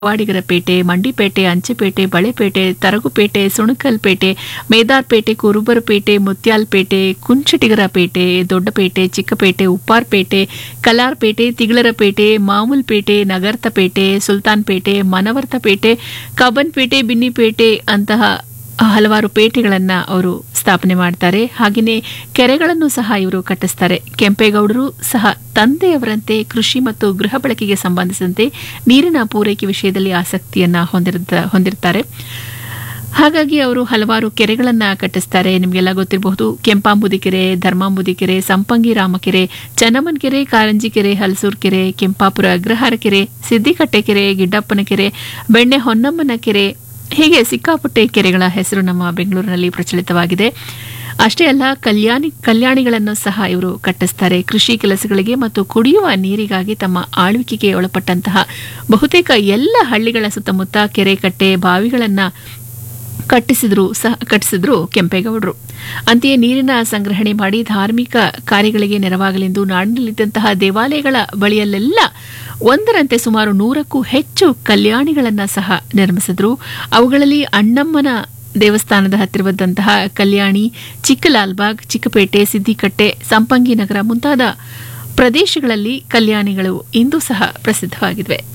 ವಾಡಿಗರಪೇಟೆ ಮಂಡಿಪೇಟೆ ಅಂಚೆಪೇಟೆ ಬಳೆಪೇಟೆ ತರಗುಪೇಟೆ ಸುಣಕಲ್ಪೇಟೆ ಮೇದಾರ್ಪೇಟೆ ಕುರುಬರಪೇಟೆ ಮುತ್ಯಾಲ್ಪೇಟೆ ಕುಂಚಟಿಗರಪೇಟೆ ದೊಡ್ಡಪೇಟೆ ಚಿಕ್ಕಪೇಟೆ ಉಪ್ಪಾರ್ಪೇಟೆ ಕಲಾರ್ಪೇಟೆ ತಿಗಳರಪೇಟೆ ಮಾಮೂಲ್ಪೇಟೆ ನಗರ್ತಪೇಟೆ ಸುಲ್ತಾನ್ಪೇಟೆ ಮನವರ್ತಪೇಟೆ ಕಬ್ಬನ್ಪೇಟೆ ಬಿನ್ನಿಪೇಟೆ ಅಂತಹ ಹಲವಾರು ಪೇಟೆಗಳನ್ನು ಅವರು ಸ್ಥಾಪನೆ ಮಾಡ್ತಾರೆ ಹಾಗೆಯೇ ಕೆರೆಗಳನ್ನು ಸಹ ಇವರು ಕಟ್ಟಿಸ್ತಾರೆ ಕೆಂಪೇಗೌಡರು ಸಹ ತಂದೆಯವರಂತೆ ಕೃಷಿ ಮತ್ತು ಗೃಹ ಬಳಕೆಗೆ ಸಂಬಂಧಿಸಿದಂತೆ ನೀರಿನ ಪೂರೈಕೆ ವಿಷಯದಲ್ಲಿ ಆಸಕ್ತಿಯನ್ನ ಹೊಂದಿರ್ತ ಹೊಂದಿರ್ತಾರೆ ಹಾಗಾಗಿ ಅವರು ಹಲವಾರು ಕೆರೆಗಳನ್ನು ಕಟ್ಟಿಸ್ತಾರೆ ನಿಮಗೆಲ್ಲ ಗೊತ್ತಿರಬಹುದು ಕೆಂಪಾಂಬುದಿ ಕೆರೆ ಧರ್ಮಾಂಬುದಿ ಕೆರೆ ಸಂಪಂಗಿ ರಾಮಕೆರೆ ಚನ್ನಮ್ಮನ ಕೆರೆ ಕಾರಂಜಿ ಕೆರೆ ಹಲಸೂರು ಕೆರೆ ಕೆಂಪಾಪುರ ಅಗ್ರಹಾರ ಕೆರೆ ಸಿದ್ದಿಕಟ್ಟೆ ಕೆರೆ ಗಿಡ್ಡಪ್ಪನ ಕೆರೆ ಬೆಣ್ಣೆ ಹೊನ್ನಮ್ಮನ ಕೆರೆ ಹೀಗೆ ಸಿಕ್ಕಾಪಟ್ಟೆ ಕೆರೆಗಳ ಹೆಸರು ನಮ್ಮ ಬೆಂಗಳೂರಿನಲ್ಲಿ ಪ್ರಚಲಿತವಾಗಿದೆ ಅಷ್ಟೇ ಅಲ್ಲ ಕಲ್ಯಾಣಿ ಕಲ್ಯಾಣಿಗಳನ್ನು ಸಹ ಇವರು ಕಟ್ಟಿಸ್ತಾರೆ ಕೃಷಿ ಕೆಲಸಗಳಿಗೆ ಮತ್ತು ಕುಡಿಯುವ ನೀರಿಗಾಗಿ ತಮ್ಮ ಆಳ್ವಿಕೆಗೆ ಒಳಪಟ್ಟಂತಹ ಬಹುತೇಕ ಎಲ್ಲ ಹಳ್ಳಿಗಳ ಸುತ್ತಮುತ್ತ ಕೆರೆ ಕಟ್ಟೆ ಬಾವಿಗಳನ್ನು ಕಟ್ಟಿಸಿದ್ರು ಸಹ ಕಟ್ಟಿಸಿದ್ರು ಕೆಂಪೇಗೌಡರು ಅಂತೆಯೇ ನೀರಿನ ಸಂಗ್ರಹಣೆ ಮಾಡಿ ಧಾರ್ಮಿಕ ಕಾರ್ಯಗಳಿಗೆ ನೆರವಾಗಲೆಂದು ನಾಡಿನಲ್ಲಿದ್ದಂತಹ ದೇವಾಲಯಗಳ ಬಳಿಯಲ್ಲೆಲ್ಲ ಒಂದರಂತೆ ಸುಮಾರು ನೂರಕ್ಕೂ ಹೆಚ್ಚು ಕಲ್ಯಾಣಿಗಳನ್ನು ಸಹ ನಿರ್ಮಿಸಿದ್ರು ಅವುಗಳಲ್ಲಿ ಅಣ್ಣಮ್ಮನ ದೇವಸ್ಥಾನದ ಹತ್ತಿರವಿದ್ದಂತಹ ಕಲ್ಯಾಣಿ ಚಿಕ್ಕಲಾಲ್ಬಾಗ್ ಚಿಕ್ಕಪೇಟೆ ಸಿದ್ದಿಕಟ್ಟೆ ಸಂಪಂಗಿ ನಗರ ಮುಂತಾದ ಪ್ರದೇಶಗಳಲ್ಲಿ ಕಲ್ಯಾಣಿಗಳು ಇಂದು ಸಹ ಪ್ರಸಿದ್ಧವಾಗಿವೆ